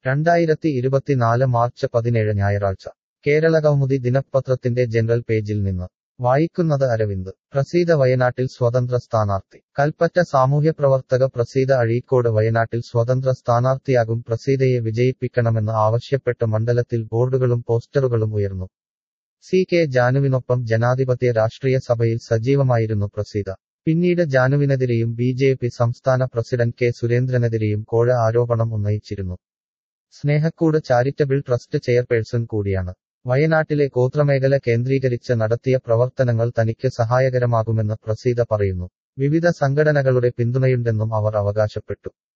രണ്ടായിരത്തി ഇരുപത്തിനാല് മാർച്ച് പതിനേഴ് ഞായറാഴ്ച കേരളകൗമുദി ദിനപത്രത്തിന്റെ ജനറൽ പേജിൽ നിന്ന് വായിക്കുന്നത് അരവിന്ദ് പ്രസീത വയനാട്ടിൽ സ്വതന്ത്ര സ്ഥാനാർത്ഥി കൽപ്പറ്റ സാമൂഹ്യപ്രവർത്തക പ്രസീത അഴീക്കോട് വയനാട്ടിൽ സ്വതന്ത്ര സ്ഥാനാർത്ഥിയാകും പ്രസീതയെ വിജയിപ്പിക്കണമെന്ന് ആവശ്യപ്പെട്ട് മണ്ഡലത്തിൽ ബോർഡുകളും പോസ്റ്ററുകളും ഉയർന്നു സി കെ ജാനുവിനൊപ്പം ജനാധിപത്യ രാഷ്ട്രീയ സഭയിൽ സജീവമായിരുന്നു പ്രസീത പിന്നീട് ജാനുവിനെതിരെയും ബി ജെ പി സംസ്ഥാന പ്രസിഡന്റ് കെ സുരേന്ദ്രനെതിരെയും കോഴ ആരോപണം ഉന്നയിച്ചിരുന്നു സ്നേഹക്കൂട് ചാരിറ്റബിൾ ട്രസ്റ്റ് ചെയർപേഴ്സൺ കൂടിയാണ് വയനാട്ടിലെ ഗോത്രമേഖല കേന്ദ്രീകരിച്ച് നടത്തിയ പ്രവർത്തനങ്ങൾ തനിക്ക് സഹായകരമാകുമെന്ന് പ്രസീത പറയുന്നു വിവിധ സംഘടനകളുടെ പിന്തുണയുണ്ടെന്നും അവർ അവകാശപ്പെട്ടു